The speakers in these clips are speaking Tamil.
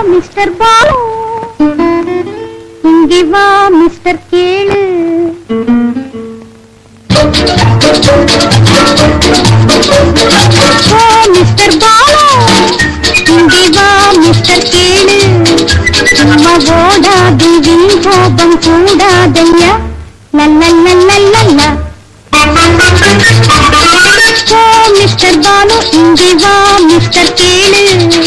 மிஸ்டர் பாலு இங்கே வா மிஸ்டர் கேளு ஓ மிஸ்டர் பாலு இங்கே வா மிஸ்டர் கேளு சும்மா ஓடாது வீண் கோபம் கூடாதையா லல்லல்லல்லல்லல்லா ஓ மிஸ்டர் பாலு இங்கே வா மிஸ்டர் கேளு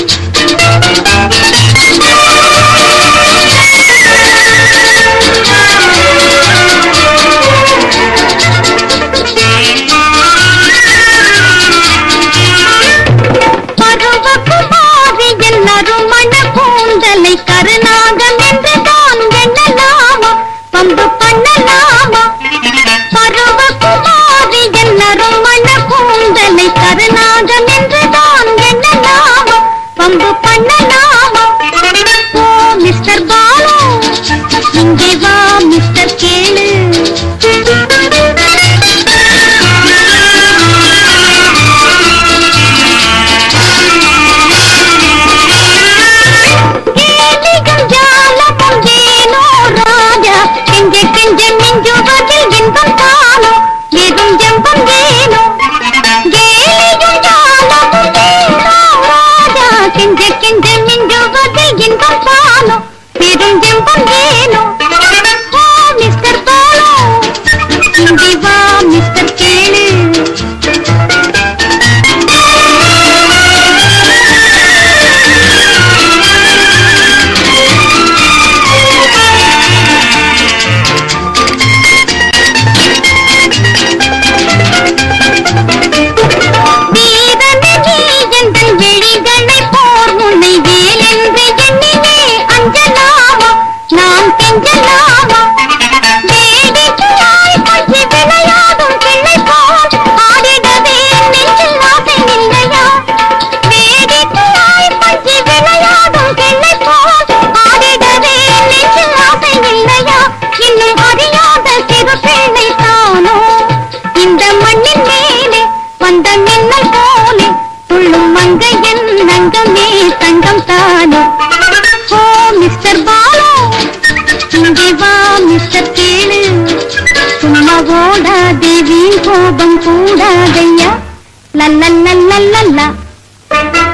பருவகுமாரி எல்லாரும் மண கூந்தலை கருநாகம் என்று தான் எண்ணலாமா பம்பு பண்ணலாமா பருவகுமாரி எல்லாரும் மண கூந்தலை கருநாகம் என்று தான் எண்ணலாமா பம்பு பண்ணலாமா ஓ மிஸ்டர் பாலு இங்கே வா மிஸ்டர் கேளு கேலிகள் ஜாலமும் ஏனோ ராஜா கெஞ்ச கெஞ்ச மிஞ்சுவதில் இன்பம் தானோ வெறும் ஜம்பம் ஏனோ கேலிகள் ஜாலமும் ஏனோ ராஜா கெஞ்ச கெஞ்ச மிஞ்சுவதில் இன்பம் தானோ வெறும் ஜம்பம் ஏனோ ஓ மிஸ்டர் பாலு இங்கே வா மிஸ்டர் கேளு வீரனே நீ எந்தன் விழிகளை போர் முனை வேல் என்று எண்ணினே அஞ்சலாமா நாம் கெஞ்சலாமா வேடிக்கையாய் கொஞ்சி விளையாடும் பிள்ளை போல் ஆடிடவே நெஞ்சில் ஆசை இல்லையா வேடிக்கையாய் கொஞ்சி விளையாடும் பிள்ளை போல் ஆடிடவே நெஞ்சில் ஆசை இல்லையா இன்னும் அறியாத சிறு பிள்ளை தானோ இந்த மண்ணின் மேலே வந்த மின்னல் போலே துள்ளும் மங்கையன் நங்கமே தங்கம் தானோ ஓ மிஸ்டர் பாலு இங்கே வா மிஸ்டர் கேளு சும்மா ஓடாதே வீண் கோபம் கூடாதையா லல்லல்லல்லல்லல்லா